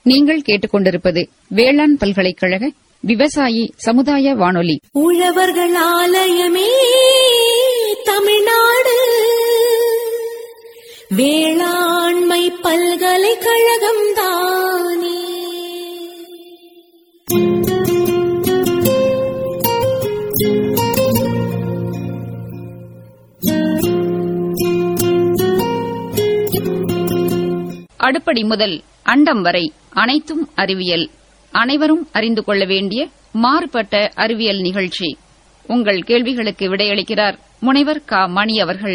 நீங்கள் கேட்டுக்கொண்டிருப்பது வேளாண் பல்கலைக்கழக விவசாயி சமுதாய வானொலி உழவர்கள் ஆலயமே தமிழ்நாடு வேளாண்மை பல்கலைக்கழகம் தானே அடுப்படி முதல் அண்டம் வரை அனைத்தும் அறிவியல் அனைவரும் அறிந்து கொள்ள வேண்டிய மாறுபட்ட அறிவியல் நிகழ்ச்சி உங்கள் கேள்விகளுக்கு விடையளிக்கிறார் முனைவர் க மணி அவர்கள்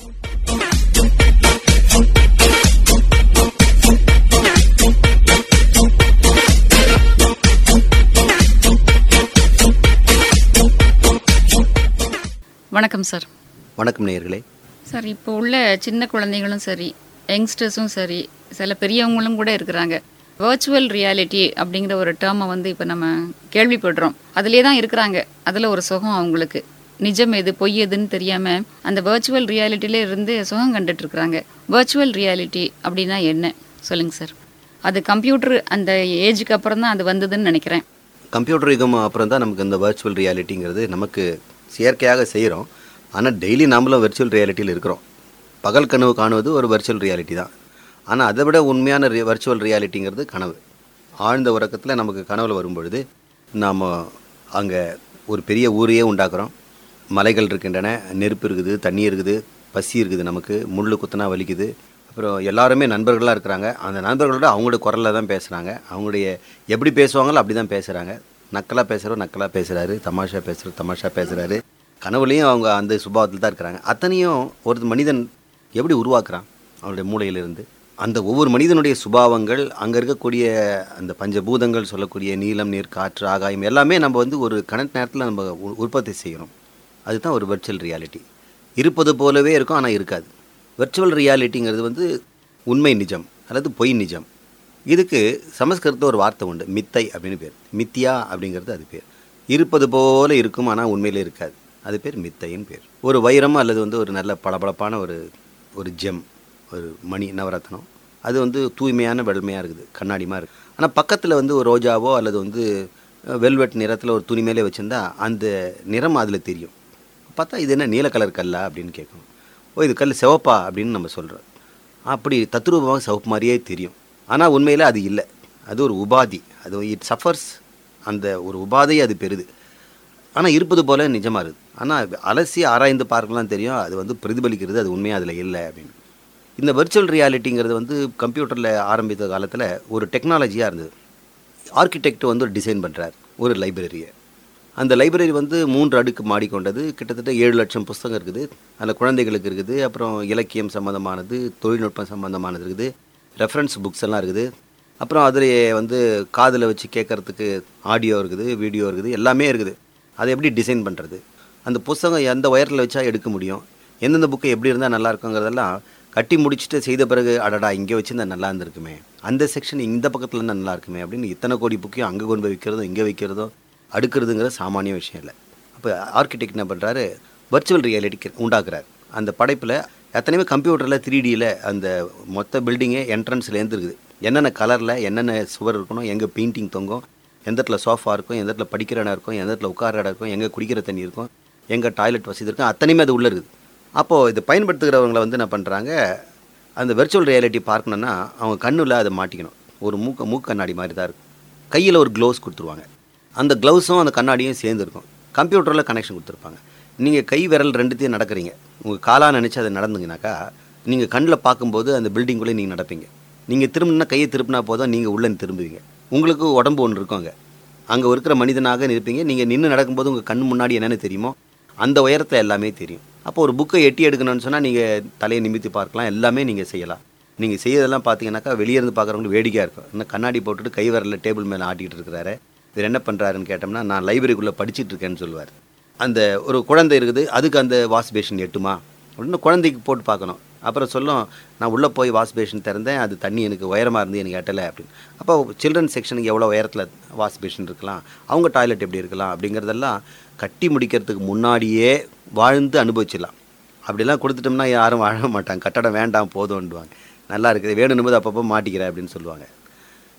வணக்கம் சார் வணக்கம் நேயர்களே சார் இப்போ உள்ள சின்ன குழந்தைகளும் சரி யங்ஸ்டர்ஸும் சரி சில பெரியவங்களும் கூட இருக்கிறாங்க வர்ச்சுவல் ரியாலிட்டி அப்படிங்கிற ஒரு டேர்மை வந்து இப்போ நம்ம கேள்விப்படுறோம் அதிலே தான் இருக்கிறாங்க அதில் ஒரு சுகம் அவங்களுக்கு நிஜம் எது பொய் எதுன்னு தெரியாமல் அந்த வர்ச்சுவல் ரியாலிட்டிலே இருந்து சுகம் கண்டுட்டு இருக்கிறாங்க வர்ச்சுவல் ரியாலிட்டி அப்படின்னா என்ன சொல்லுங்க சார் அது கம்ப்யூட்டர் அந்த ஏஜுக்கு அப்புறம் தான் அது வந்ததுன்னு நினைக்கிறேன் கம்ப்யூட்டர் யுகம் அப்புறம் தான் நமக்கு இந்த வர்ச்சுவல் ரியாலிட்டிங்கிறது நமக்கு செயற்கையாக செய்கிறோம் ஆனால் டெய்லி நாமளும் வர்ச்சுவல் ரியாலிட்டியில் இருக்கிறோம் பகல் கனவு காணுவது ஒரு வர்ச்சுவல் ரியாலிட்டி தான் ஆனால் அதை விட உண்மையான ரி வர்ச்சுவல் ரியாலிட்டிங்கிறது கனவு ஆழ்ந்த உறக்கத்தில் நமக்கு கனவுல வரும்பொழுது நாம் அங்கே ஒரு பெரிய ஊரையே உண்டாக்குறோம் மலைகள் இருக்கின்றன நெருப்பு இருக்குது தண்ணி இருக்குது பசி இருக்குது நமக்கு முள் குத்துனா வலிக்குது அப்புறம் எல்லாருமே நண்பர்களாக இருக்கிறாங்க அந்த நண்பர்களோட அவங்களோட குரலில் தான் பேசுகிறாங்க அவங்களுடைய எப்படி பேசுவாங்களோ அப்படி தான் பேசுகிறாங்க நக்கலாக பேசுகிறவர் நக்கலாக பேசுகிறாரு தமாஷா பேசுகிறவர் தமாஷா பேசுகிறாரு கனவுலையும் அவங்க அந்த சுபாவத்தில் தான் இருக்கிறாங்க அத்தனையும் ஒரு மனிதன் எப்படி உருவாக்குறான் அவனுடைய மூளையிலிருந்து அந்த ஒவ்வொரு மனிதனுடைய சுபாவங்கள் அங்கே இருக்கக்கூடிய அந்த பஞ்சபூதங்கள் சொல்லக்கூடிய நீலம் நீர் காற்று ஆகாயம் எல்லாமே நம்ம வந்து ஒரு கணக்கு நேரத்தில் நம்ம உ- உற்பத்தி செய்கிறோம் அதுதான் ஒரு வர்ச்சுவல் ரியாலிட்டி இருப்பது போலவே இருக்கும் ஆனால் இருக்காது வர்ச்சுவல் ரியாலிட்டிங்கிறது வந்து உண்மை நிஜம் அல்லது பொய் நிஜம் இதுக்கு சமஸ்கிருதத்தில் ஒரு வார்த்தை உண்டு மித்தை அப்படின்னு பேர் மித்தியா அப்படிங்கிறது அது பேர் இருப்பது போல இருக்கும் ஆனால் உண்மையிலே இருக்காது அது பேர் மித்தைன்னு பேர் ஒரு வைரம் அல்லது வந்து ஒரு நல்ல பளபளப்பான ஒரு ஒரு ஜெம் ஒரு மணி நவரத்னம் அது வந்து தூய்மையான வெள்மையாக இருக்குது கண்ணாடி மாதிரி இருக்கு ஆனால் பக்கத்தில் வந்து ஒரு ரோஜாவோ அல்லது வந்து வெல்வெட் நிறத்தில் ஒரு துணி மேலே வச்சுருந்தா அந்த நிறம் அதில் தெரியும் பார்த்தா இது என்ன நீல கலர் கல்லா அப்படின்னு கேட்கணும் ஓ இது கல் சிவப்பா அப்படின்னு நம்ம சொல்கிறோம் அப்படி தத்ரூபமாக சிவப்பு மாதிரியே தெரியும் ஆனால் உண்மையில் அது இல்லை அது ஒரு உபாதி அது இட் சஃபர்ஸ் அந்த ஒரு உபாதையை அது பெறுது ஆனால் இருப்பது போல நிஜமாக இருக்குது ஆனால் அலசி ஆராய்ந்து பார்க்கலாம் தெரியும் அது வந்து பிரதிபலிக்கிறது அது உண்மையாக அதில் இல்லை அப்படின்னு இந்த வர்ச்சுவல் ரியாலிட்டிங்கிறது வந்து கம்ப்யூட்டரில் ஆரம்பித்த காலத்தில் ஒரு டெக்னாலஜியாக இருந்தது ஆர்கிடெக்ட் வந்து ஒரு டிசைன் பண்ணுறார் ஒரு லைப்ரரியை அந்த லைப்ரரி வந்து மூன்று அடுக்கு மாடி கொண்டது கிட்டத்தட்ட ஏழு லட்சம் புஸ்தகம் இருக்குது அதில் குழந்தைகளுக்கு இருக்குது அப்புறம் இலக்கியம் சம்மந்தமானது தொழில்நுட்பம் சம்மந்தமானது இருக்குது ரெஃபரன்ஸ் புக்ஸ் எல்லாம் இருக்குது அப்புறம் அதில் வந்து காதில் வச்சு கேட்கறதுக்கு ஆடியோ இருக்குது வீடியோ இருக்குது எல்லாமே இருக்குது அதை எப்படி டிசைன் பண்ணுறது அந்த புஸ்தகம் எந்த உயரத்தில் வச்சா எடுக்க முடியும் எந்தெந்த புக்கு எப்படி இருந்தால் நல்லா இருக்குங்கிறதெல்லாம் கட்டி முடிச்சுட்டு செய்த பிறகு அடடா இங்கே வச்சிருந்தா நல்லா இருந்திருக்குமே அந்த செக்ஷன் இந்த பக்கத்தில் இருந்தால் நல்லா இருக்குமே அப்படின்னு இத்தனை கோடி புக்கையும் அங்கே கொண்டு போய் வைக்கிறதும் இங்கே வைக்கிறதும் அடுக்கிறதுங்கிற சாமானிய விஷயம் இல்லை அப்போ ஆர்கிடெக்ட் என்ன பண்ணுறாரு வர்ச்சுவல் ரியாலிட்டி உண்டாக்குறாரு அந்த படைப்பில் எத்தனையுமே கம்ப்யூட்டரில் த்ரீ டியில் அந்த மொத்த பில்டிங்கே என்ட்ரன்ஸ்லேருந்து இருக்குது என்னென்ன கலரில் என்னென்ன சுவர் இருக்கணும் எங்கே பெயிண்டிங் தொங்கும் எந்த இடத்துல சோஃபா இருக்கும் எந்த இடத்துல படிக்கிற இடம் இருக்கும் எந்த இடத்துல உட்கார இடம் இருக்கும் எங்கே குடிக்கிற தண்ணி இருக்கும் எங்கே டாய்லெட் வசதி இருக்கும் அத்தனையுமே அது உள்ளே இருக்குது அப்போது இது பயன்படுத்துகிறவங்களை வந்து என்ன பண்ணுறாங்க அந்த வெர்ச்சுவல் ரியாலிட்டி பார்க்கணுன்னா அவங்க கண்ணில் அதை மாட்டிக்கணும் ஒரு மூக்க மூக்கு கண்ணாடி மாதிரி தான் இருக்கும் கையில் ஒரு க்ளவுஸ் கொடுத்துருவாங்க அந்த க்ளவுஸும் அந்த கண்ணாடியும் சேர்ந்து இருக்கும் கம்ப்யூட்டரில் கனெக்ஷன் கொடுத்துருப்பாங்க நீங்கள் கை விரல் ரெண்டுத்தையும் நடக்கிறீங்க உங்கள் காலாக நினச்சி அதை நடந்துங்கனாக்கா நீங்கள் கண்ணில் பார்க்கும்போது அந்த பில்டிங்குள்ளே நீங்கள் நடப்பீங்க நீங்கள் திரும்பினா கையை திருப்பினா போதும் நீங்கள் உள்ளே திரும்புவீங்க உங்களுக்கு உடம்பு ஒன்று இருக்கும் அங்கே அங்கே இருக்கிற மனிதனாக இருப்பீங்க நீங்கள் நின்று நடக்கும்போது உங்கள் கண் முன்னாடி என்னென்ன தெரியுமோ அந்த உயரத்தில் எல்லாமே தெரியும் அப்போ ஒரு புக்கை எட்டி எடுக்கணும்னு சொன்னால் நீங்கள் தலையை நிமித்தி பார்க்கலாம் எல்லாமே நீங்கள் செய்யலாம் நீங்கள் செய்யறதெல்லாம் பார்த்தீங்கன்னாக்கா வெளியே இருந்து பார்க்குறவங்களுக்கு வேடிக்கையாக இருக்கும் இன்னும் கண்ணாடி போட்டுட்டு கை வரல டேபிள் மேலே ஆட்டிகிட்டு இருக்கிறாரு இவர் என்ன பண்ணுறாருன்னு கேட்டோம்னா நான் லைப்ரரிக்குள்ளே படிச்சிட்டு இருக்கேன்னு சொல்லுவார் அந்த ஒரு குழந்தை இருக்குது அதுக்கு அந்த வாஷ் பேஷன் எட்டுமா அப்படின்னு குழந்தைக்கு போட்டு பார்க்கணும் அப்புறம் சொல்லும் நான் உள்ளே போய் வாஷ் பேஷன் திறந்தேன் அது தண்ணி எனக்கு உயரமாக இருந்து எனக்கு எட்டலை அப்படின்னு அப்போ சில்ட்ரன் செக்ஷனுக்கு எவ்வளோ உயரத்தில் வாஷ் பேஷன் இருக்கலாம் அவங்க டாய்லெட் எப்படி இருக்கலாம் அப்படிங்கிறதெல்லாம் கட்டி முடிக்கிறதுக்கு முன்னாடியே வாழ்ந்து அனுபவிச்சிடலாம் அப்படிலாம் கொடுத்துட்டோம்னா யாரும் வாழ மாட்டாங்க கட்டடம் வேண்டாம் போதும்ன்டுவாங்க நல்லா இருக்குது வேணும்னு போது அப்பப்போ மாட்டிக்கிறேன் அப்படின்னு சொல்லுவாங்க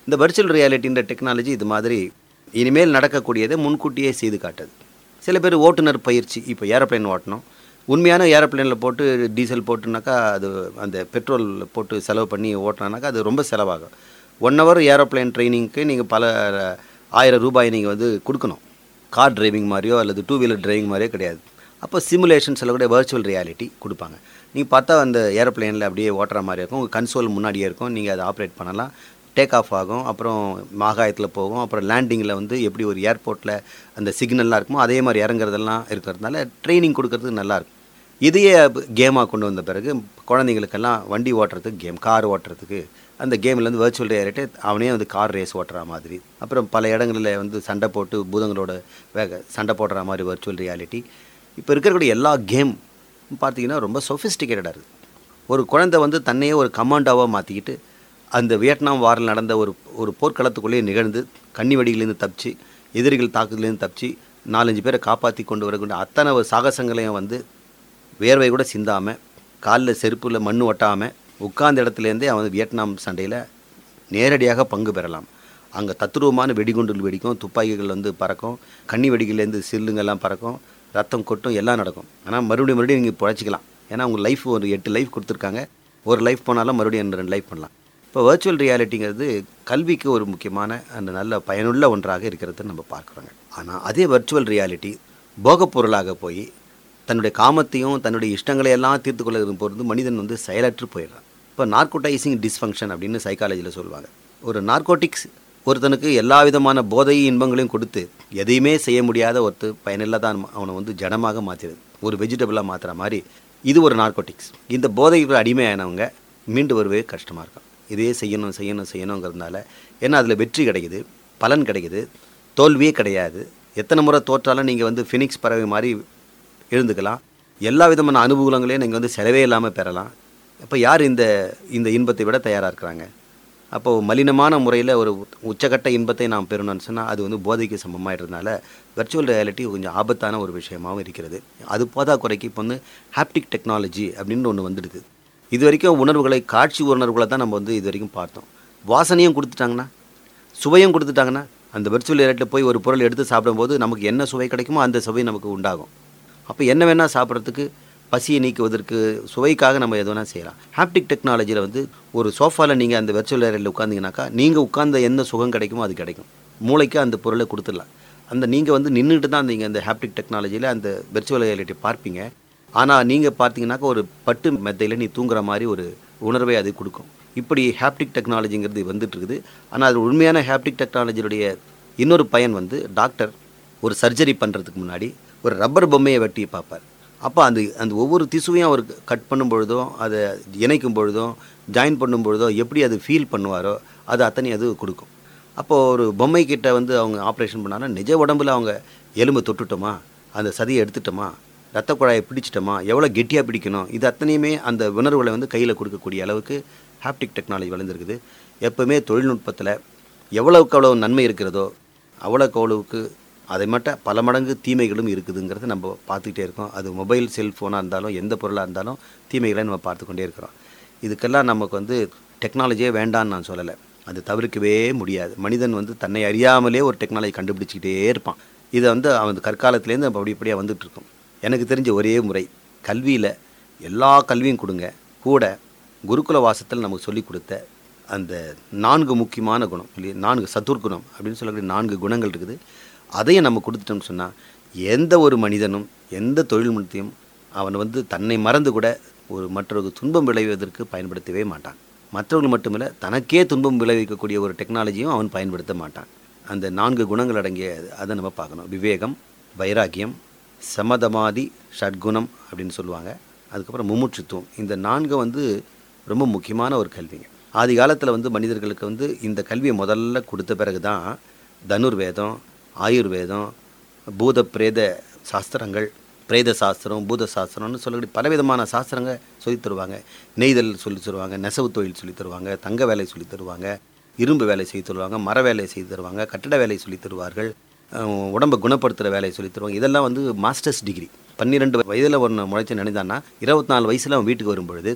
இந்த வர்ச்சுவல் ரியாலிட்டின்ற டெக்னாலஜி இது மாதிரி இனிமேல் நடக்கக்கூடியதை முன்கூட்டியே செய்து காட்டுது சில பேர் ஓட்டுநர் பயிற்சி இப்போ ஏரோப்ளேன் ஓட்டணும் உண்மையான ஏரோப்ளேனில் போட்டு டீசல் போட்டுனாக்கா அது அந்த பெட்ரோல் போட்டு செலவு பண்ணி ஓட்டினாக்கா அது ரொம்ப செலவாகும் ஒன் ஹவர் ஏரோப்ளேன் ட்ரைனிங்க்கு நீங்கள் பல ஆயிரம் ரூபாய் நீங்கள் வந்து கொடுக்கணும் கார் டிரைவிங் மாதிரியோ அல்லது டூ வீலர் டிரைவிங் மாதிரியோ கிடையாது அப்போ சிமுலேஷன் சொல்லக்கூடிய வர்ச்சுவல் ரியாலிட்டி கொடுப்பாங்க நீங்கள் பார்த்தா அந்த ஏரோப்ளேனில் அப்படியே ஓட்டுற மாதிரி இருக்கும் உங்கள் கன்சோல் முன்னாடியே இருக்கும் நீங்கள் அதை ஆப்ரேட் பண்ணலாம் டேக் ஆஃப் ஆகும் அப்புறம் மாகாயத்தில் போகும் அப்புறம் லேண்டிங்கில் வந்து எப்படி ஒரு ஏர்போர்ட்டில் அந்த சிக்னல்லாம் இருக்குமோ அதே மாதிரி இறங்குறதெல்லாம் இருக்கிறதுனால ட்ரைனிங் கொடுக்கறதுக்கு நல்லாயிருக்கும் இதையே கேமாக கொண்டு வந்த பிறகு குழந்தைங்களுக்கெல்லாம் வண்டி ஓட்டுறதுக்கு கேம் கார் ஓட்டுறதுக்கு அந்த கேம்லேருந்து வர்ச்சுவல் ரியாலிட்டி அவனே வந்து கார் ரேஸ் ஓட்டுற மாதிரி அப்புறம் பல இடங்களில் வந்து சண்டை போட்டு பூதங்களோட வேக சண்டை போடுற மாதிரி வர்ச்சுவல் ரியாலிட்டி இப்போ இருக்கக்கூடிய எல்லா கேம் பார்த்தீங்கன்னா ரொம்ப சொஃபிஸ்டிகேட்டடாக இருக்குது ஒரு குழந்தை வந்து தன்னையே ஒரு கமாண்டாவாக மாற்றிக்கிட்டு அந்த வியட்நாம் வாரில் நடந்த ஒரு ஒரு போர்க்களத்துக்குள்ளேயே நிகழ்ந்து கன்னி வெடியிலேருந்து தப்பிச்சு எதிரிகள் தாக்குதலேருந்து தப்பிச்சு நாலஞ்சு பேரை காப்பாற்றி கொண்டு வரக்கூடிய அத்தனை ஒரு சாகசங்களையும் வந்து வேர்வை கூட சிந்தாமல் காலில் செருப்பில் மண் ஒட்டாமல் உட்கார்ந்த இடத்துலேருந்தே அவன் வியட்நாம் சண்டையில் நேரடியாக பங்கு பெறலாம் அங்கே தத்துருவமான வெடிகுண்டுகள் வெடிக்கும் துப்பாக்கிகள் வந்து பறக்கும் கன்னி வெடிகள்லேருந்து சில்லுங்கெல்லாம் பறக்கும் ரத்தம் கொட்டும் எல்லாம் நடக்கும் ஆனால் மறுபடியும் மறுபடியும் நீங்கள் பிழைச்சிக்கலாம் ஏன்னா உங்கள் லைஃப் ஒரு எட்டு லைஃப் கொடுத்துருக்காங்க ஒரு லைஃப் போனாலும் மறுபடியும் ரெண்டு லைஃப் பண்ணலாம் இப்போ வர்ச்சுவல் ரியாலிட்டிங்கிறது கல்விக்கு ஒரு முக்கியமான அந்த நல்ல பயனுள்ள ஒன்றாக இருக்கிறது நம்ம பார்க்குறோங்க ஆனால் அதே வர்ச்சுவல் ரியாலிட்டி போகப் பொருளாக போய் தன்னுடைய காமத்தையும் தன்னுடைய இஷ்டங்களை எல்லாம் தீர்த்து கொள்ள பொழுது மனிதன் வந்து செயலற்று போயிடுறான் இப்போ நார்கோட்டைசிங் டிஸ்ஃபங்க்ஷன் அப்படின்னு சைக்காலஜியில் சொல்லுவாங்க ஒரு நார்கோட்டிக்ஸ் ஒருத்தனுக்கு எல்லா விதமான போதை இன்பங்களையும் கொடுத்து எதையுமே செய்ய முடியாத ஒருத்தர் பயனில்லாதான் அவனை வந்து ஜடமாக மாற்றிடுது ஒரு வெஜிடபிளாக மாற்றுற மாதிரி இது ஒரு நார்கோட்டிக்ஸ் இந்த போதைக்கு அடிமையானவங்க மீண்டு வருவே கஷ்டமாக இருக்கும் இதையே செய்யணும் செய்யணும் செய்யணுங்கிறதுனால ஏன்னா அதில் வெற்றி கிடைக்குது பலன் கிடைக்குது தோல்வியே கிடையாது எத்தனை முறை தோற்றாலும் நீங்கள் வந்து ஃபினிக்ஸ் பறவை மாதிரி எழுந்துக்கலாம் எல்லா விதமான அனுகூலங்களையும் நீங்கள் வந்து செலவே இல்லாமல் பெறலாம் அப்போ யார் இந்த இந்த இன்பத்தை விட தயாராக இருக்கிறாங்க அப்போது மலினமான முறையில் ஒரு உச்சகட்ட இன்பத்தை நாம் பெறணும்னு சொன்னால் அது வந்து போதைக்கு சமமாயிடுறதுனால வெர்ச்சுவல் ரியாலிட்டி கொஞ்சம் ஆபத்தான ஒரு விஷயமாகவும் இருக்கிறது அது போதாக்குறைக்கு இப்போ வந்து ஹாப்டிக் டெக்னாலஜி அப்படின்னு ஒன்று வந்துடுது இது வரைக்கும் உணர்வுகளை காட்சி உணர்வுகளை தான் நம்ம வந்து இது வரைக்கும் பார்த்தோம் வாசனையும் கொடுத்துட்டாங்கன்னா சுவையும் கொடுத்துட்டாங்கன்னா அந்த வெர்ச்சுவல் ரியாலிட்டியில் போய் ஒரு பொருள் எடுத்து சாப்பிடும்போது நமக்கு என்ன சுவை கிடைக்குமோ அந்த சுவை நமக்கு உண்டாகும் அப்போ என்ன வேணால் சாப்பிட்றதுக்கு பசியை நீக்குவதற்கு சுவைக்காக நம்ம எது வேணால் செய்யலாம் ஹாப்டிக் டெக்னாலஜியில் வந்து ஒரு சோஃபாவில் நீங்கள் அந்த வெர்ச்சுவல் ஏரியில் உட்காந்திங்கனாக்கா நீங்கள் உட்கார்ந்த என்ன சுகம் கிடைக்குமோ அது கிடைக்கும் மூளைக்கு அந்த பொருளை கொடுத்துடலாம் அந்த நீங்கள் வந்து நின்றுட்டு தான் நீங்கள் அந்த ஹாப்டிக் டெக்னாலஜியில் அந்த வெர்ச்சுவல் ரியாலிட்டி பார்ப்பீங்க ஆனால் நீங்கள் பார்த்தீங்கன்னாக்கா ஒரு பட்டு மெத்தையில் நீ தூங்குற மாதிரி ஒரு உணர்வை அது கொடுக்கும் இப்படி ஹாப்டிக் டெக்னாலஜிங்கிறது வந்துட்டு இருக்குது ஆனால் அது உண்மையான ஹாப்டிக் டெக்னாலஜியுடைய இன்னொரு பயன் வந்து டாக்டர் ஒரு சர்ஜரி பண்ணுறதுக்கு முன்னாடி ஒரு ரப்பர் பொம்மையை வெட்டி பார்ப்பார் அப்போ அந்த அந்த ஒவ்வொரு திசுவையும் அவர் கட் பண்ணும் பொழுதும் அதை இணைக்கும் பொழுதும் ஜாயின் பண்ணும் பொழுதோ எப்படி அது ஃபீல் பண்ணுவாரோ அது அத்தனை அது கொடுக்கும் அப்போது ஒரு பொம்மை கிட்ட வந்து அவங்க ஆப்ரேஷன் பண்ணாங்கன்னா நிஜ உடம்புல அவங்க எலும்பு தொட்டுட்டோமா அந்த சதியை எடுத்துட்டோமா ரத்த குழாயை பிடிச்சிட்டோமா எவ்வளோ கெட்டியாக பிடிக்கணும் இது அத்தனையுமே அந்த உணர்வுகளை வந்து கையில் கொடுக்கக்கூடிய அளவுக்கு ஹாப்டிக் டெக்னாலஜி வளர்ந்துருக்குது எப்போவுமே தொழில்நுட்பத்தில் எவ்வளவுக்கு அவ்வளோ நன்மை இருக்கிறதோ அவ்வளோக்கு அவ்வளவுக்கு அதை மட்டும் பல மடங்கு தீமைகளும் இருக்குதுங்கிறத நம்ம பார்த்துக்கிட்டே இருக்கோம் அது மொபைல் செல்ஃபோனாக இருந்தாலும் எந்த பொருளாக இருந்தாலும் தீமைகளை நம்ம பார்த்து கொண்டே இருக்கிறோம் இதுக்கெல்லாம் நமக்கு வந்து டெக்னாலஜியே வேண்டான்னு நான் சொல்லலை அது தவிர்க்கவே முடியாது மனிதன் வந்து தன்னை அறியாமலே ஒரு டெக்னாலஜி கண்டுபிடிச்சிக்கிட்டே இருப்பான் இதை வந்து அவன் கற்காலத்துலேருந்து அப்படி இப்படியாக வந்துட்டு இருக்கும் எனக்கு தெரிஞ்ச ஒரே முறை கல்வியில் எல்லா கல்வியும் கொடுங்க கூட குருகுல வாசத்தில் நமக்கு சொல்லிக் கொடுத்த அந்த நான்கு முக்கியமான குணம் இல்லையா நான்கு சத்துர்குணம் அப்படின்னு சொல்லக்கூடிய நான்கு குணங்கள் இருக்குது அதையும் நம்ம கொடுத்துட்டோம்னு சொன்னால் எந்த ஒரு மனிதனும் எந்த தொழில்நுட்பத்தையும் அவன் வந்து தன்னை மறந்து கூட ஒரு மற்றொரு துன்பம் விளைவதற்கு பயன்படுத்தவே மாட்டான் மற்றவர்கள் மட்டுமில்ல தனக்கே துன்பம் விளைவிக்கக்கூடிய ஒரு டெக்னாலஜியும் அவன் பயன்படுத்த மாட்டான் அந்த நான்கு குணங்கள் அடங்கிய அதை நம்ம பார்க்கணும் விவேகம் வைராக்கியம் சமதமாதி ஷட்குணம் அப்படின்னு சொல்லுவாங்க அதுக்கப்புறம் மும்முட்சித்துவம் இந்த நான்கு வந்து ரொம்ப முக்கியமான ஒரு கல்விங்க ஆதி காலத்தில் வந்து மனிதர்களுக்கு வந்து இந்த கல்வியை முதல்ல கொடுத்த பிறகு தான் தனுர்வேதம் ஆயுர்வேதம் பூத பிரேத சாஸ்திரங்கள் பிரேத சாஸ்திரம் பூத சாஸ்திரம்னு சொல்லக்கூடிய பலவிதமான சாஸ்திரங்கள் சொல்லித் தருவாங்க நெய்தல் சொல்லி தருவாங்க நெசவு தொழில் சொல்லித் தருவாங்க தங்க வேலை சொல்லித் தருவாங்க இரும்பு வேலை செய்து தருவாங்க மர வேலை செய்து தருவாங்க கட்டட வேலை சொல்லித் தருவார்கள் அஹ் உடம்பை குணப்படுத்துகிற வேலையை சொல்லித் தருவாங்க இதெல்லாம் வந்து மாஸ்டர்ஸ் டிகிரி பன்னிரெண்டு வயதில் ஒன்று முளைச்சி நினைந்தான்னா இருபத்தி நாலு வயசில் அவன் வீட்டுக்கு வரும் பொழுது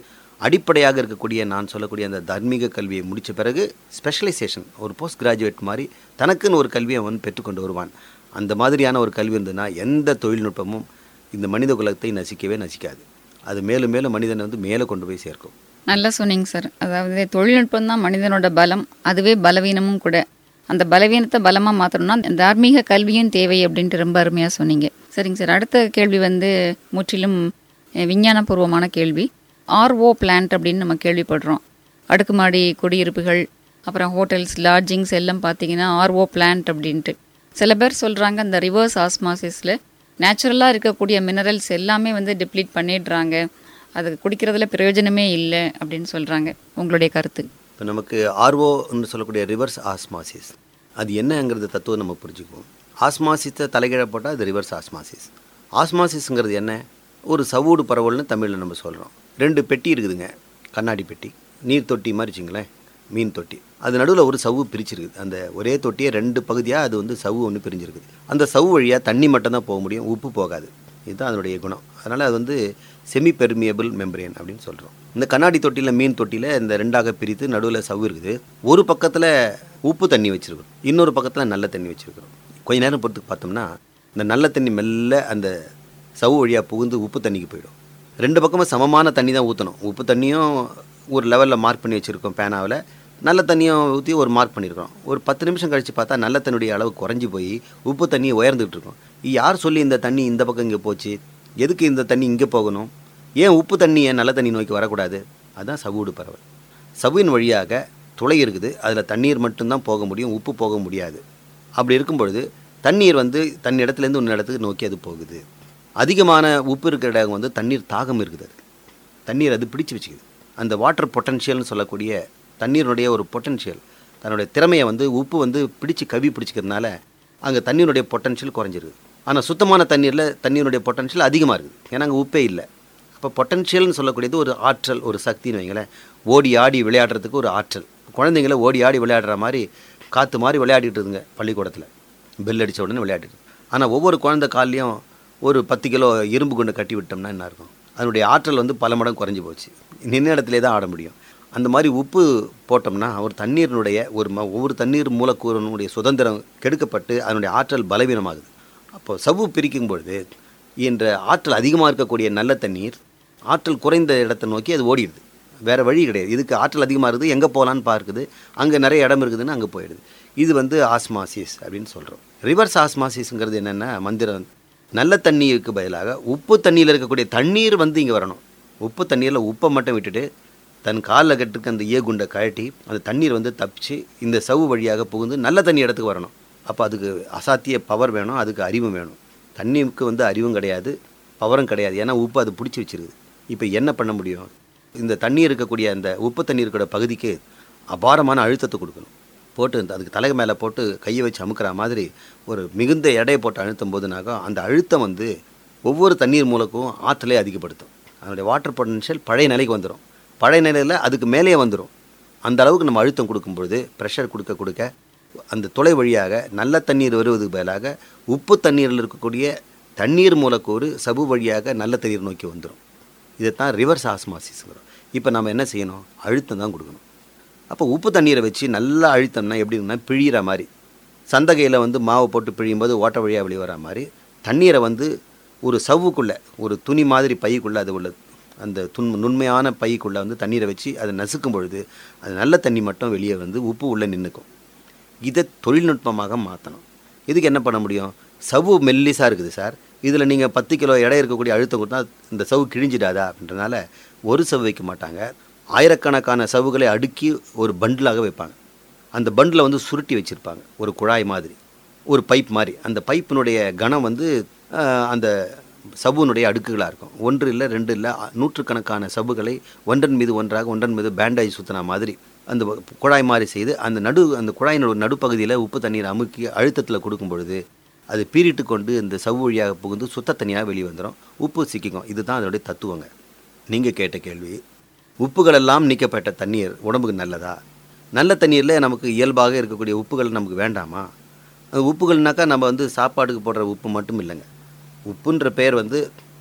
அடிப்படையாக இருக்கக்கூடிய நான் சொல்லக்கூடிய அந்த தார்மீக கல்வியை முடித்த பிறகு ஸ்பெஷலைசேஷன் ஒரு போஸ்ட் கிராஜுவேட் மாதிரி தனக்குன்னு ஒரு கல்வியை அவன் பெற்றுக்கொண்டு வருவான் அந்த மாதிரியான ஒரு கல்வி இருந்ததுன்னா எந்த தொழில்நுட்பமும் இந்த மனித குலத்தை நசிக்கவே நசிக்காது அது மேலும் மேலும் மனிதனை வந்து மேலே கொண்டு போய் சேர்க்கும் நல்லா சொன்னீங்க சார் அதாவது தொழில்நுட்பம் தான் மனிதனோட பலம் அதுவே பலவீனமும் கூட அந்த பலவீனத்தை பலமாக மாற்றணும்னா தார்மீக கல்வியும் தேவை அப்படின்ட்டு ரொம்ப அருமையாக சொன்னீங்க சரிங்க சார் அடுத்த கேள்வி வந்து முற்றிலும் அஹ், விஞ்ஞானபூர்வமான கேள்வி ஆர்ஓ பிளான்ட் அப்படின்னு நம்ம கேள்விப்படுறோம் அடுக்குமாடி குடியிருப்புகள் அப்புறம் ஹோட்டல்ஸ் லாட்ஜிங்ஸ் எல்லாம் பார்த்தீங்கன்னா ஆர்ஓ பிளான்ட் அப்படின்ட்டு சில பேர் சொல்கிறாங்க அந்த ரிவர்ஸ் ஆஸ்மாசிஸில் நேச்சுரலாக இருக்கக்கூடிய மினரல்ஸ் எல்லாமே வந்து டிப்ளீட் பண்ணிடுறாங்க அது குடிக்கிறதுல பிரயோஜனமே இல்லை அப்படின்னு சொல்கிறாங்க உங்களுடைய கருத்து இப்போ நமக்கு ஆர்ஓன்னு சொல்லக்கூடிய ரிவர்ஸ் ஆஸ்மாசிஸ் அது என்னங்கிறது தத்துவம் நம்ம புரிஞ்சுக்குவோம் ஆஸ்மாசிஸை தலைகீழ போட்டால் அது ரிவர்ஸ் ஆஸ்மாசிஸ் ஆஸ்மாசிஸ்ங்கிறது என்ன ஒரு சவ்வூடு பரவல்னு தமிழில் நம்ம சொல்கிறோம் ரெண்டு பெட்டி இருக்குதுங்க கண்ணாடி பெட்டி நீர் தொட்டி மாதிரி வச்சுங்களேன் மீன் தொட்டி அது நடுவில் ஒரு சவ்வு பிரிச்சிருக்குது அந்த ஒரே தொட்டியை ரெண்டு பகுதியாக அது வந்து சவ்வு ஒன்று பிரிஞ்சிருக்குது அந்த சவ்வு வழியாக தண்ணி மட்டும்தான் போக முடியும் உப்பு போகாது இதுதான் அதனுடைய குணம் அதனால் அது வந்து செமி பெர்மியபிள் மெம்பரேன் அப்படின்னு சொல்கிறோம் இந்த கண்ணாடி தொட்டியில் மீன் தொட்டியில் இந்த ரெண்டாக பிரித்து நடுவில் சவ்வு இருக்குது ஒரு பக்கத்தில் உப்பு தண்ணி வச்சுருக்கோம் இன்னொரு பக்கத்தில் நல்ல தண்ணி வச்சுருக்கிறோம் கொஞ்ச நேரம் பொறுத்து பார்த்தோம்னா இந்த நல்ல தண்ணி மெல்ல அந்த சவ்வு வழியாக புகுந்து உப்பு தண்ணிக்கு போயிடும் ரெண்டு பக்கமும் சமமான தண்ணி தான் ஊற்றணும் உப்பு தண்ணியும் ஒரு லெவலில் மார்க் பண்ணி வச்சுருக்கோம் பேனாவில் நல்ல தண்ணியும் ஊற்றி ஒரு மார்க் பண்ணியிருக்கோம் ஒரு பத்து நிமிஷம் கழித்து பார்த்தா நல்ல தண்ணியுடைய அளவு குறைஞ்சி போய் உப்பு தண்ணி உயர்ந்துகிட்டு இருக்கும் யார் சொல்லி இந்த தண்ணி இந்த பக்கம் இங்கே போச்சு எதுக்கு இந்த தண்ணி இங்கே போகணும் ஏன் உப்பு தண்ணியை நல்ல தண்ணி நோக்கி வரக்கூடாது அதுதான் சவுடு பறவை சவ்வின் வழியாக துளை இருக்குது அதில் தண்ணீர் மட்டும்தான் போக முடியும் உப்பு போக முடியாது அப்படி இருக்கும் பொழுது தண்ணீர் வந்து தன் இடத்துலேருந்து இன்னொரு இடத்துக்கு நோக்கி அது போகுது அதிகமான உப்பு இருக்கிற இடம் வந்து தண்ணீர் தாகம் இருக்குது அது தண்ணீர் அது பிடிச்சு வச்சுக்குது அந்த வாட்டர் பொட்டன்ஷியல்னு சொல்லக்கூடிய தண்ணீருடைய ஒரு பொட்டன்ஷியல் தன்னுடைய திறமையை வந்து உப்பு வந்து பிடிச்சு கவி பிடிச்சிக்கிறதுனால அங்கே தண்ணீருடைய பொட்டன்ஷியல் குறைஞ்சிருது ஆனால் சுத்தமான தண்ணீரில் தண்ணீருடைய பொட்டன்ஷியல் அதிகமாக இருக்குது ஏன்னா அங்கே உப்பே இல்லை அப்போ பொட்டன்ஷியல்னு சொல்லக்கூடியது ஒரு ஆற்றல் ஒரு சக்தின்னு வைங்களேன் ஓடி ஆடி விளையாடுறதுக்கு ஒரு ஆற்றல் குழந்தைங்கள ஓடி ஆடி விளையாடுற மாதிரி காற்று மாதிரி விளையாடிட்டு இருதுங்க பள்ளிக்கூடத்தில் பெல் அடித்த உடனே விளையாடிட்டு ஆனால் ஒவ்வொரு குழந்தை கால்லையும் ஒரு பத்து கிலோ இரும்பு கொண்டு கட்டி விட்டோம்னா என்ன இருக்கும் அதனுடைய ஆற்றல் வந்து பல மடங்கு குறைஞ்சி போச்சு நின்ன இடத்துல தான் ஆட முடியும் அந்த மாதிரி உப்பு போட்டோம்னா ஒரு தண்ணீரினுடைய ஒரு ம ஒவ்வொரு தண்ணீர் மூலக்கூறினுடைய சுதந்திரம் கெடுக்கப்பட்டு அதனுடைய ஆற்றல் பலவீனமாகுது அப்போ சவ்வு பிரிக்கும் பொழுது என்ற ஆற்றல் அதிகமாக இருக்கக்கூடிய நல்ல தண்ணீர் ஆற்றல் குறைந்த இடத்தை நோக்கி அது ஓடிடுது வேறு வழி கிடையாது இதுக்கு ஆற்றல் அதிகமாக இருக்குது எங்கே போகலான்னு பார்க்குது அங்கே நிறைய இடம் இருக்குதுன்னு அங்கே போயிடுது இது வந்து ஆஸ்மாசிஸ் அப்படின்னு சொல்கிறோம் ரிவர்ஸ் ஆஸ்மாசிஸ்ங்கிறது என்னென்னா மந்திரம் நல்ல தண்ணீருக்கு பதிலாக உப்பு தண்ணியில் இருக்கக்கூடிய தண்ணீர் வந்து இங்கே வரணும் உப்பு தண்ணீரில் உப்பை மட்டும் விட்டுட்டு தன் காலில் கட்டுக்கு அந்த ஏகுண்டை கழட்டி அந்த தண்ணீர் வந்து தப்பிச்சு இந்த சவ்வு வழியாக புகுந்து நல்ல தண்ணி இடத்துக்கு வரணும் அப்போ அதுக்கு அசாத்திய பவர் வேணும் அதுக்கு அறிவும் வேணும் தண்ணிக்கு வந்து அறிவும் கிடையாது பவரும் கிடையாது ஏன்னா உப்பு அது பிடிச்சி வச்சிருக்குது இப்போ என்ன பண்ண முடியும் இந்த தண்ணி இருக்கக்கூடிய அந்த உப்பு தண்ணி இருக்கிற பகுதிக்கு அபாரமான அழுத்தத்தை கொடுக்கணும் போட்டு இந்த- அதுக்கு தலை மேலே போட்டு கையை வச்சு அமுக்கிற மாதிரி ஒரு மிகுந்த எடையை போட்டு அழுத்தும் போதுனாக்கா அந்த அழுத்தம் வந்து ஒவ்வொரு தண்ணீர் மூலக்கும் ஆற்றலை அதிகப்படுத்தும் அதனுடைய வாட்டர் பொட்டன்ஷியல் பழைய நிலைக்கு வந்துடும் பழைய நிலையில் அதுக்கு மேலேயே வந்துடும் அந்த அளவுக்கு நம்ம அழுத்தம் கொடுக்கும் பொழுது ப்ரெஷர் கொடுக்க கொடுக்க அந்த துளை வழியாக நல்ல தண்ணீர் வருவதுக்கு பதிலாக உப்பு தண்ணீரில் இருக்கக்கூடிய தண்ணீர் மூலக்கூறு சபு வழியாக நல்ல தண்ணீர் நோக்கி வந்துடும் இதைத்தான் ரிவர்ஸ் ஆஸ்மாசிஸ்ங்கிறோம் இப்போ நம்ம என்ன செய்யணும் அழுத்தம் தான் கொடுக்கணும் அப்போ உப்பு தண்ணீரை வச்சு நல்லா அழுத்தம்னா எப்படி இருக்குன்னா பிழியிற மாதிரி சந்தகையில் வந்து மாவை போட்டு பிழியும் போது ஓட்ட வழியாக வெளியே வர மாதிரி தண்ணீரை வந்து ஒரு சவ்வுக்குள்ளே ஒரு துணி மாதிரி பைக்குள்ளே அது உள்ள அந்த துன் நுண்மையான பைக்குள்ளே வந்து தண்ணீரை வச்சு அதை நசுக்கும் பொழுது அது நல்ல தண்ணி மட்டும் வெளியே வந்து உப்பு உள்ளே நின்றுக்கும் இதை தொழில்நுட்பமாக மாற்றணும் இதுக்கு என்ன பண்ண முடியும் சவ்வு மெல்லிஸாக இருக்குது சார் இதில் நீங்கள் பத்து கிலோ எடை இருக்கக்கூடிய அழுத்தம் கொடுத்தா இந்த சவ்வு கிழிஞ்சிடாதா அப்படின்றனால ஒரு சவ்வு வைக்க மாட்டாங்க ஆயிரக்கணக்கான சவ்வுகளை அடுக்கி ஒரு பண்டிலாக வைப்பாங்க அந்த பண்டில் வந்து சுருட்டி வச்சுருப்பாங்க ஒரு குழாய் மாதிரி ஒரு பைப் மாதிரி அந்த பைப்பினுடைய கனம் வந்து ஆஹ், அந்த சவ்வுனுடைய அடுக்குகளாக இருக்கும் ஒன்று இல்லை ரெண்டு இல்லை அ- நூற்றுக்கணக்கான சவ்வுகளை ஒன்றன் மீது ஒன்றாக ஒன்றன் மீது பேண்டாய் சுத்தின மாதிரி அந்த வ- குழாய் மாதிரி செய்து அந்த நடு அந்த குழாயினோட நடுப்பகுதியில் உப்பு தண்ணீர் அமுக்கி அழுத்தத்தில் கொடுக்கும் பொழுது அது பீறிட்டு கொண்டு இந்த சவ்வு வழியாக புகுந்து சுத்த தண்ணியாக வெளியே வந்துடும் உப்பு சிக்கிக்கும் இதுதான் அதோடைய தத்துவங்க நீங்கள் கேட்ட கேள்வி உப்புகள் எல்லாம் நீக்கப்பட்ட தண்ணீர் உடம்புக்கு நல்லதா நல்ல தண்ணீரில் நமக்கு இயல்பாக இருக்கக்கூடிய உப்புகள் நமக்கு வேண்டாமா அந்த உப்புகள்னாக்கா நம்ம வந்து சாப்பாடுக்கு போடுற உப்பு மட்டும் இல்லைங்க உப்புன்ற பெயர் வந்து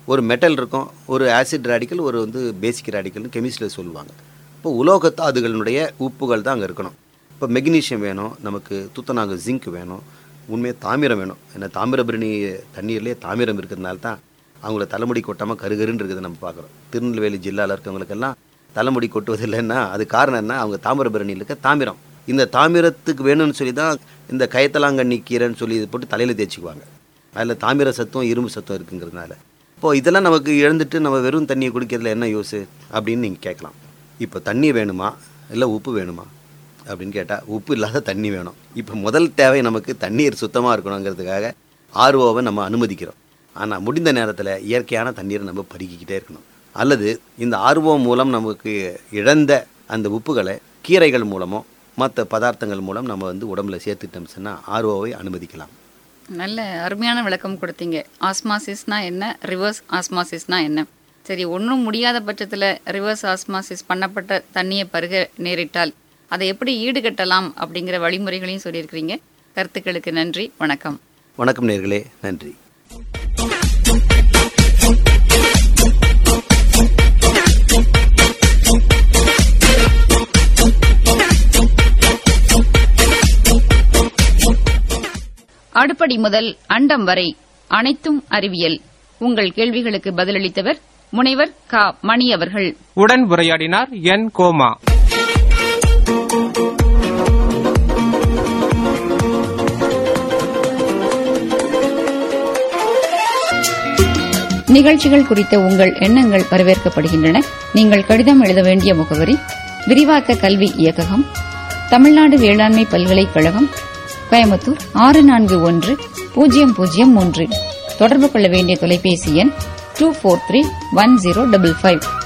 ஒரு மெட்டல் இருக்கும் ஒரு ஆசிட் ரேடிக்கல் ஒரு வந்து பேசிக் ரேடிக்கல்னு கெமிஸ்ட்ரியில் சொல்லுவாங்க இப்போ உலோகத்தாதுகளினுடைய உப்புகள் தான் அங்கே இருக்கணும் இப்போ மெக்னீஷியம் வேணும் நமக்கு துத்தநாக ஜிங்க் வேணும் உண்மையாக தாமிரம் வேணும் ஏன்னா தாமிரபரணி தண்ணீர்லேயே தாமிரம் இருக்கிறதுனால தான் அவங்கள தலைமுடி கொட்டாமல் கருகருன்னு இருக்கிறத நம்ம பார்க்குறோம் திருநெல்வேலி ஜில்லாவில் இருக்கவங்களுக்கெல்லாம் தலைமுடி கொட்டுவதில்லைன்னா அது காரணம் என்ன அவங்க தாமிரபரணியில் இருக்க தாமிரம் இந்த தாமிரத்துக்கு வேணும்னு சொல்லி தான் இந்த கயத்தலாங்கண்ணி கீரைன்னு சொல்லி இது போட்டு தலையில் தேய்ச்சிக்குவாங்க அதில் தாமிர சத்துவம் இரும்பு சத்துவம் இருக்குங்கிறதுனால இப்போது இதெல்லாம் நமக்கு இழந்துட்டு நம்ம வெறும் தண்ணியை குடிக்கிறதுல என்ன யூஸு அப்படின்னு நீங்கள் கேட்கலாம் இப்போ தண்ணி வேணுமா இல்லை உப்பு வேணுமா அப்படின்னு கேட்டால் உப்பு இல்லாத தண்ணி வேணும் இப்போ முதல் தேவை நமக்கு தண்ணீர் சுத்தமாக இருக்கணுங்கிறதுக்காக ஆர்ஓவை நம்ம அனுமதிக்கிறோம் ஆனால் முடிந்த நேரத்தில் இயற்கையான தண்ணீரை நம்ம பருகிக்கிட்டே இருக்கணும் அல்லது இந்த ஆர்ஓ மூலம் நமக்கு இழந்த அந்த உப்புகளை கீரைகள் மூலமோ மற்ற பதார்த்தங்கள் மூலம் நம்ம வந்து உடம்புல சேர்த்துட்டோம் சொன்னால் ஆர்ஓவை அனுமதிக்கலாம் நல்ல அருமையான விளக்கம் கொடுத்தீங்க ஆஸ்மாசிஸ்னா என்ன ரிவர்ஸ் ஆஸ்மாசிஸ்னா என்ன சரி ஒன்றும் முடியாத பட்சத்தில் ரிவர்ஸ் ஆஸ்மாசிஸ் பண்ணப்பட்ட தண்ணியை பருக நேரிட்டால் அதை எப்படி ஈடுகட்டலாம் அப்படிங்கிற வழிமுறைகளையும் சொல்லியிருக்கிறீங்க கருத்துக்களுக்கு நன்றி வணக்கம் வணக்கம் நேர்களே நன்றி அடுப்படி முதல் அண்டம் வரை அனைத்தும் அறிவியல் உங்கள் கேள்விகளுக்கு பதிலளித்தவர் முனைவர் க மணி அவர்கள் உடன் உரையாடினார் என் கோமா நிகழ்ச்சிகள் குறித்த உங்கள் எண்ணங்கள் வரவேற்கப்படுகின்றன நீங்கள் கடிதம் எழுத வேண்டிய முகவரி விரிவாக்க கல்வி இயக்ககம் தமிழ்நாடு வேளாண்மை பல்கலைக்கழகம் கோயம்புத்தூர் ஆறு நான்கு ஒன்று பூஜ்ஜியம் பூஜ்ஜியம் மூன்று தொடர்பு கொள்ள வேண்டிய தொலைபேசி எண் two four three one zero double five